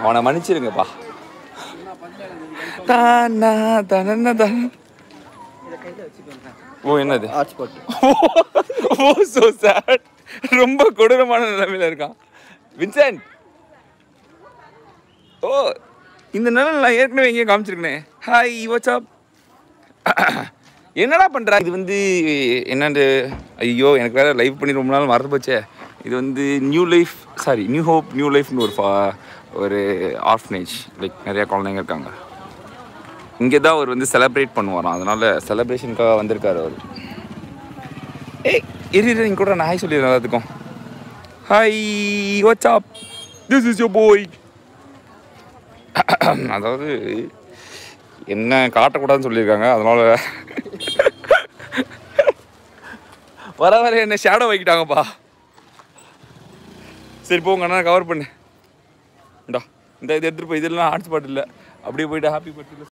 அவனை மன்னிச்சிருங்கப்பா தானா தனன தன ஓ என்னது ஆர்ட்ஸ் போட்டு ஓ சோ சேட் ரொம்ப கொடூரமான நிலைமையில இருக்கான் வின்சென்ட் ஓ இந்த நிலை நான் ஏற்கனவே எங்கேயும் காமிச்சிருக்கனே ஹாய் வாட்ஸ்அப் என்னடா பண்றா இது வந்து என்னண்டு ஐயோ எனக்கு வேற லைவ் பண்ணி ரொம்ப நாள் மறந்து போச்சே இது வந்து new life sorry new hope new லைஃப்னு ஒரு ஃபா- ஒரு ஆர்ஃபனேஜ் லைக் நிறைய குழந்தைங்க இருக்காங்க இங்கே தான் அவர் வந்து செலிப்ரேட் பண்ணுவாராம் அதனால செலிப்ரேஷனுக்காக வந்திருக்காரு அவர் ஏய் இரு இரு இங்க கூட நான் ஹாய் சொல்லிடுறேன் எல்லாத்துக்கும் hi what's up this is your boy அதாவது என்ன காட்டக்கூடாதுன்னு சொல்லியிருக்காங்க அதனால வர வர என்ன ஷேடோ வைக்கிட்டாங்கப்பா சரி போங்க அண்ணா கவர் பண்ணு இந்தா இந்த இது எடுத்துகிட்டு போய் இதெல்லாம் ஹாட் ஸ்பாட் இல்லை அப்படியே போயிட்டு ஹாப்பி பர்த்டே